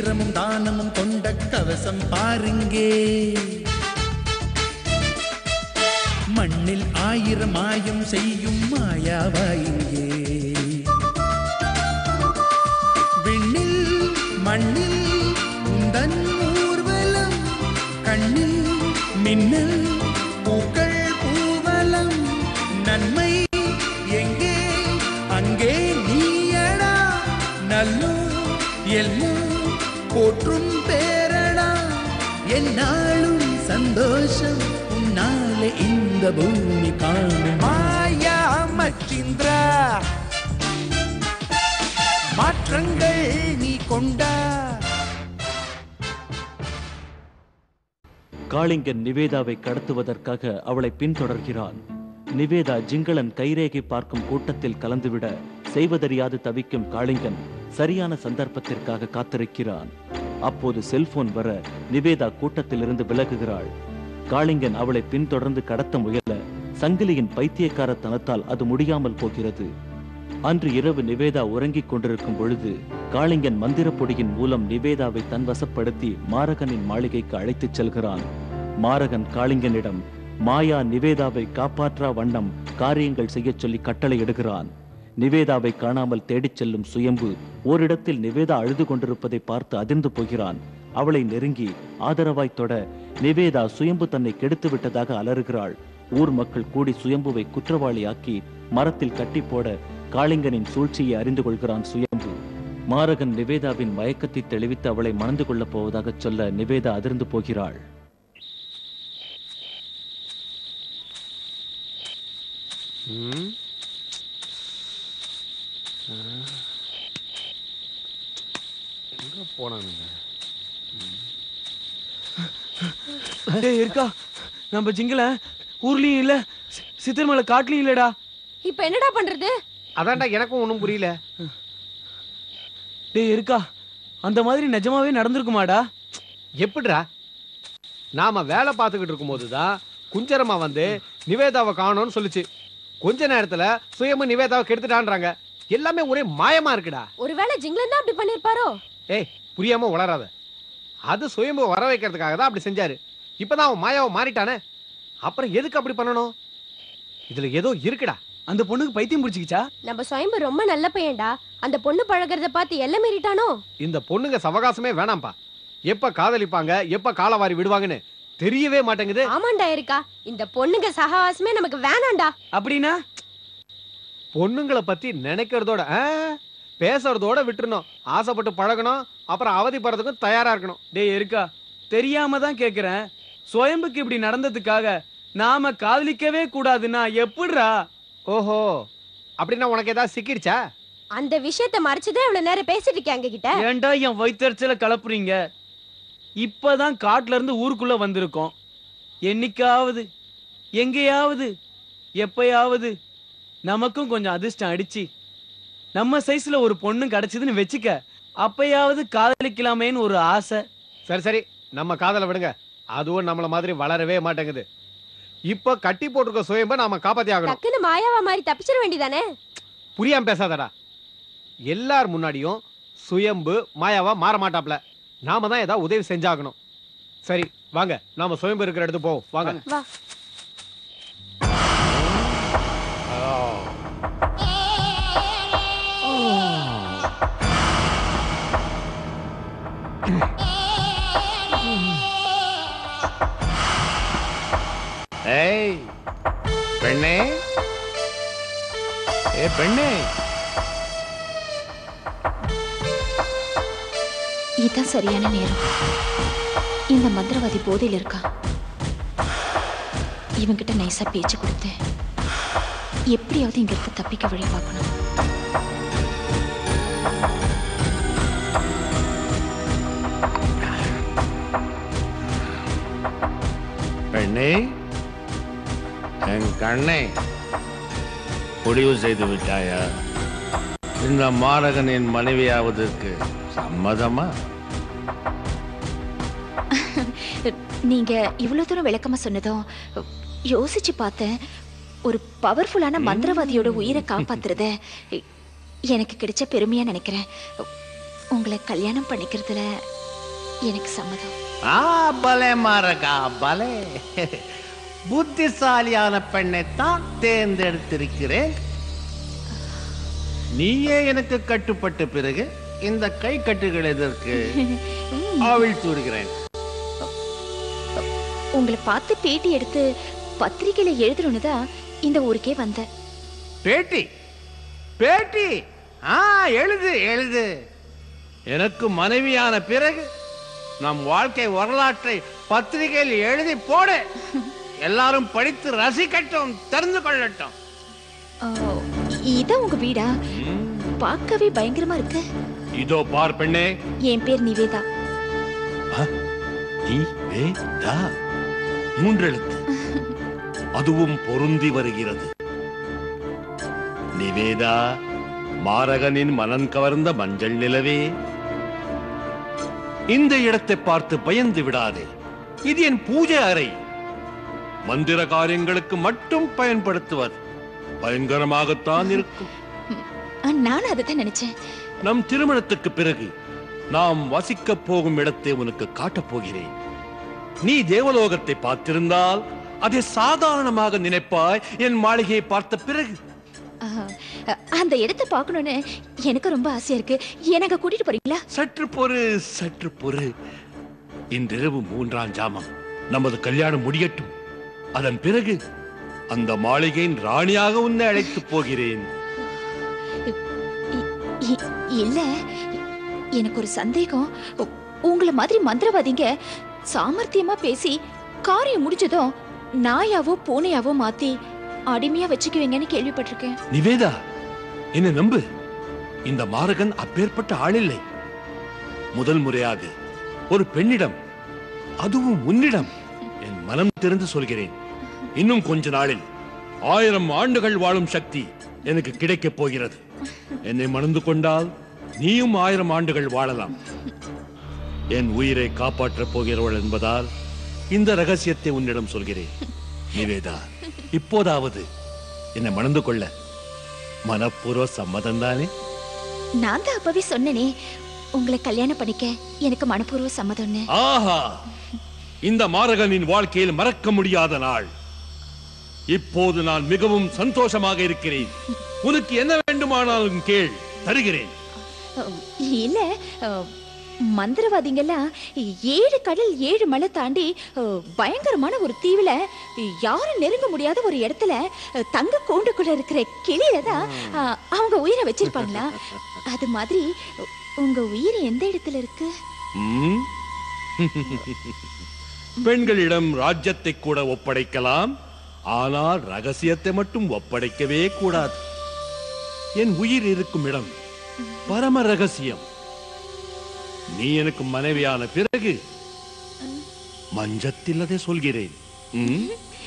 மந்திரமும் தானமும் கொண்ட கவசம் பாருங்கே மண்ணில் ஆயிரம் மாயம் செய்யும் மாயாவாயிங்கே விண்ணில் மண்ணில் உந்தன் ஊர்வலம் கண்ணில் மின்னல் பூக்கள் பூவலம் நன்மை எங்கே அங்கே நீயடா நல்லோ எல்லோ போற்றும் பேரடா என்னாலும் சந்தோஷம் உன்னாலே இந்த பூமி காணும் மாயா மச்சிந்திரா மாற்றங்கள் நீ கொண்டா காளிங்கன் நிவேதாவை கடத்துவதற்காக அவளை பின்தொடர்கிறான் நிவேதா ஜிங்களன் கைரேகை பார்க்கும் கூட்டத்தில் கலந்துவிட செய்வதறியாது தவிக்கும் காளிங்கன் சரியான சந்தர்ப்பத்திற்காக காத்திருக்கிறான் அப்போது செல்போன் வர நிவேதா கூட்டத்திலிருந்து விலகுகிறாள் காளிங்கன் அவளை பின்தொடர்ந்து கடத்த முயல சங்கிலியின் பைத்தியக்காரத்தனத்தால் அது முடியாமல் போகிறது அன்று இரவு நிவேதா உறங்கிக் கொண்டிருக்கும் பொழுது காளிங்கன் மந்திர பொடியின் மூலம் நிவேதாவை தன் வசப்படுத்தி மாரகனின் மாளிகைக்கு அழைத்துச் செல்கிறான் மாரகன் காளிங்கனிடம் மாயா நிவேதாவை காப்பாற்றா வண்ணம் காரியங்கள் செய்யச் சொல்லி கட்டளையிடுகிறான் நிவேதாவை காணாமல் தேடிச் செல்லும் சுயம்பு ஓரிடத்தில் நிவேதா அழுது கொண்டிருப்பதை பார்த்து அதிர்ந்து போகிறான் அவளை நெருங்கி ஆதரவாய் தொட நிவேதா சுயம்பு தன்னை கெடுத்து விட்டதாக அலறுகிறாள் ஊர் மக்கள் கூடி சுயம்புவை குற்றவாளியாக்கி மரத்தில் கட்டி போட காளிங்கனின் சூழ்ச்சியை அறிந்து கொள்கிறான் சுயம்பு மாரகன் நிவேதாவின் மயக்கத்தை தெளிவித்து அவளை மணந்து கொள்ளப் போவதாகச் சொல்ல நிவேதா அதிர்ந்து போகிறாள் ம். ஆ. எங்க போனானுங்க டேய் இருக்கா நம்ம ஜிங்கல ஊர்லயும் இல்ல சி- சித்தர்மலை காட்டுலயும் இல்லடா இப்ப என்னடா பண்றது அதான்டா எனக்கும் ஒன்றும் புரியல டேய் இருக்கா அந்த மாதிரி நிஜமாவே நடந்திருக்குமாடா எப்படிடா நாம வேலை பார்த்துக்கிட்டு இருக்கும்போது தான் குஞ்சரமா வந்து நிவேதாவை காணோம்னு சொல்லுச்சு கொஞ்ச நேரத்துல சுயமா நிவேதாவை கெடுத்துட்டான்றாங்க எல்லாமே ஒரே மாயமா இருக்குடா ஒருவேளை ஜிங்லன் தான் அப்படி பண்ணிருப்பாரோ ஏய் புரியாம உளராத அது சுயம்பு வர வைக்கிறதுக்காக தான் அப்படி செஞ்சாரு இப்பதான் அவன் மாயாவை மாறிட்டானே அப்புறம் எதுக்கு அப்படி பண்ணணும் இதுல ஏதோ இருக்குடா அந்த பொண்ணுக்கு பைத்தியம் பிடிச்சிக்கிச்சா நம்ம சுயம்பு ரொம்ப நல்ல பையன்டா அந்த பொண்ணு பழகுறத பார்த்து எல்லை மீறிட்டானோ இந்த பொண்ணுங்க சவகாசமே வேணாம்ப்பா எப்ப காதலிப்பாங்க எப்ப காலவாரி விடுவாங்கன்னு தெரியவே மாட்டேங்குது ஆமாண்டா இருக்கா இந்த பொண்ணுங்க சகவாசமே நமக்கு வேணாம்டா அப்படின்னா பொண்ணுங்களை பத்தி நினைக்கிறதோட ஆ, பேசுறதோட விட்டுறணும் ஆசைப்பட்டு பழகணும் அப்புறம் அவதிப்படுறதுக்கும் தயாரா இருக்கணும் டேய் இருக்கா தெரியாம தான் கேக்குறேன் சுயம்புக்கு இப்படி நடந்ததுக்காக நாம காதலிக்கவே கூடாதுன்னா எப்படிடா ஓஹோ அப்படின்னா உனக்கு ஏதாவது சிக்கிடுச்சா அந்த விஷயத்த மறைச்சதே இவ்வளவு நேரம் பேசிட்டு இருக்காங்க கிட்ட ஏன்டா என் வயிற்றுச்சல கலப்புறீங்க இப்பதான் காட்டுல இருந்து ஊருக்குள்ள வந்திருக்கோம் என்னைக்காவது எங்கேயாவது எப்பயாவது நமக்கும் கொஞ்சம் அதிர்ஷ்டம் அடிச்சு நம்ம சைஸ்ல ஒரு பொண்ணு கிடைச்சதுன்னு வச்சுக்க அப்பயாவது காதலிக்கலாமேன்னு ஒரு ஆசை சரி சரி நம்ம காதலை விடுங்க அதுவும் நம்மள மாதிரி வளரவே மாட்டேங்குது இப்ப கட்டி போட்டிருக்க சுயம்ப நாம காப்பாத்தி ஆகணும் டக்குன்னு மாயாவா மாதிரி தப்பிச்சிட வேண்டியதானே புரியாம பேசாதடா எல்லார் முன்னாடியும் சுயம்பு மாயாவா மாற மாட்டாப்ல நாம தான் ஏதாவது உதவி செஞ்சாகணும் சரி வாங்க நாம சுயம்பு இருக்கிற இடத்துக்கு போவோம் வாங்க வா ஏய் பெண்ணே ஏ பெண்ணே இதுதான் சரியான நேரம் இந்த மந்திரவாதி போதையில் இருக்கா இவங்கிட்ட நைஸா பேச்சு கொடுத்து எப்படியாவது இங்க இருந்து தப்பிக்க வழி பார்க்கணும் பெண்ணே என் கண்ணே முடிவு செய்து விட்டாயா இந்த மாரகனின் மனைவியாவதற்கு சம்மதமா நீங்க இவ்வளவு தூரம் விளக்கமா சொன்னதும் யோசிச்சு பார்த்தேன் ஒரு பவர்ஃபுல்லான மந்திரவாதியோட உயிரை காப்பாத்துறத எனக்கு கிடைச்ச பெருமையா நினைக்கிறேன் உங்களை கல்யாணம் பண்ணிக்கிறதுல எனக்கு சம்மதம் ஆ பலே மாரகா பலே புத்திசாலியான பெண்ணை தான் தேர்ந்தெடுத்திருக்கிறேன் நீயே எனக்கு கட்டுப்பட்ட பிறகு இந்த கை கட்டுகள் எதற்கு அவிழ்த்து விடுகிறேன் உங்களை பார்த்து பேட்டி எடுத்து பத்திரிக்கையில எழுதணும்னு தான் இந்த ஊருக்கே வந்தேன் பேட்டி பேட்டி ஆ எழுது எழுது எனக்கு மனைவியான பிறகு நம் வாழ்க்கை வரலாற்றை பத்திரிகையில் எழுதி போடு எல்லாரும் படித்து ரசிக்கட்டும் தெரிந்து கொள்ளட்டும் ஆ, இதான் உங்க வீடா பார்க்கவே பயங்கரமா இருக்கு இதோ பார் பெண்ணே என் பேர் நிவேதா நீ வேதா மூன்றெழுத்து அதுவும் பொருந்தி வருகிறது நிவேதா மாரகனின் மனம் கவர்ந்த மஞ்சள் நிலவே இந்த இடத்தை பார்த்து பயந்து விடாதே இது என் பூஜை அறை மந்திர காரியங்களுக்கு மட்டும் பயன்படுத்துவது பயங்கரமாகத்தான் இருக்கும் ஆ, நானும் அதை தான் நினைச்சேன் நம் திருமணத்துக்கு பிறகு நாம் வசிக்கப் போகும் இடத்தை உனக்கு காட்டப் போகிறேன் நீ தேவலோகத்தை பார்த்திருந்தால் அதை சாதாரணமாக நினைப்பாய் என் மாளிகையை பார்த்த பிறகு ஆ, அந்த இடத்தை பார்க்கணும்னு எனக்கு ரொம்ப ஆசையா இருக்கு எனக்கு கூட்டிட்டு போறீங்களா சற்று பொறு சற்று பொறு இன்றிரவு மூன்றாம் ஜாமம் நமது கல்யாணம் முடியட்டும் அதன் பிறகு அந்த மாளிகையின் ராணியாக உன்னை அழைத்துப் போகிறேன் இ- இ- இல்ல எனக்கு ஒரு சந்தேகம் உ- உங்கள மாதிரி மந்திரவாதிங்க சாமர்த்தியமா பேசி காரியம் முடிஞ்சதும் நாயாவோ பூனையாவோ மாத்தி அடிமையா வச்சுக்குவீங்கன்னு கேள்விப்பட்டிருக்கேன் நிவேதா என்ன நம்பு இந்த மாரகன் அப்பேற்பட்ட ஆளில்லை முதல் முறையாக ஒரு பெண்ணிடம் அதுவும் உன்னிடம் என் மனம் திறந்து சொல்கிறேன் இன்னும் கொஞ்ச நாளில் ஆயிரம் ஆண்டுகள் வாழும் சக்தி எனக்கு கிடைக்கப் போகிறது என்னை மணந்து கொண்டால் நீயும் ஆயிரம் ஆண்டுகள் வாழலாம் என் உயிரை காப்பாற்றப் போகிறவள் என்பதால் இந்த ரகசியத்தை உன்னிடம் சொல்கிறேன் நிவேதா இப்போதாவது என்னை மணந்து கொள்ள மனப்பூர்வ சம்மதம் தானே நான் தான் அப்பவே சொன்னனே உங்களை கல்யாணம் பண்ணிக்க எனக்கு மனப்பூர்வ சம்மதம்னு ஆஹா இந்த மாரகனின் வாழ்க்கையில் மறக்க முடியாத நாள் இப்போது நான் மிகவும் சந்தோஷமாக இருக்கிறேன் உனக்கு என்ன வேண்டுமானாலும் கேள் தருகிறேன் அஹ், இல்ல அஹ், மந்திரவாதிங்கெல்லாம் ஏழு கடல் ஏழு மலை தாண்டி அஹ், பயங்கரமான ஒரு தீவுல யாரும் நெருங்க முடியாத ஒரு இடத்துல அஹ், தங்க கூண்டுக்குள்ள இருக்கிற கிளியில தான் அஹ், அவங்க உயிரை வச்சிருப்பாங்களா அது மாதிரி உங்க உயிர் எந்த இடத்துல இருக்கு ம்? பெண்களிடம் ராஜ்யத்தை கூட ஒப்படைக்கலாம் ஆனால் ரகசியத்தை மட்டும் ஒப்படைக்கவே கூடாது என் உயிர் இருக்கும் இடம் பரம ரகசியம் நீ எனக்கு மனைவியான பிறகு மஞ்சத்தில் அதை சொல்கிறேன் ம்?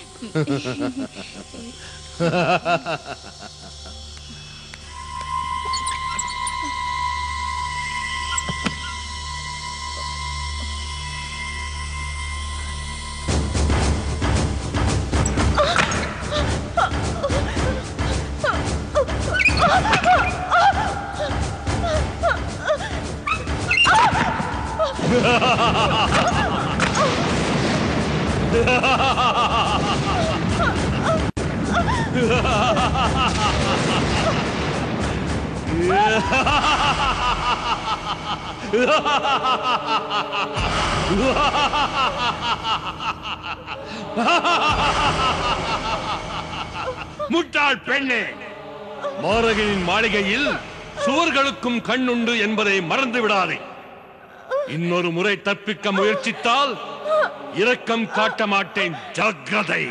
முட்டாள் பெண்ணே மாரகனின் மாளிகையில் சுவர்களுக்கும் கண்ணுண்டு என்பதை மறந்து விடாதே இன்னொரு முறை தப்பிக்க முயற்சித்தால் இரக்கம் காட்ட மாட்டேன் ஜாக்கிரதை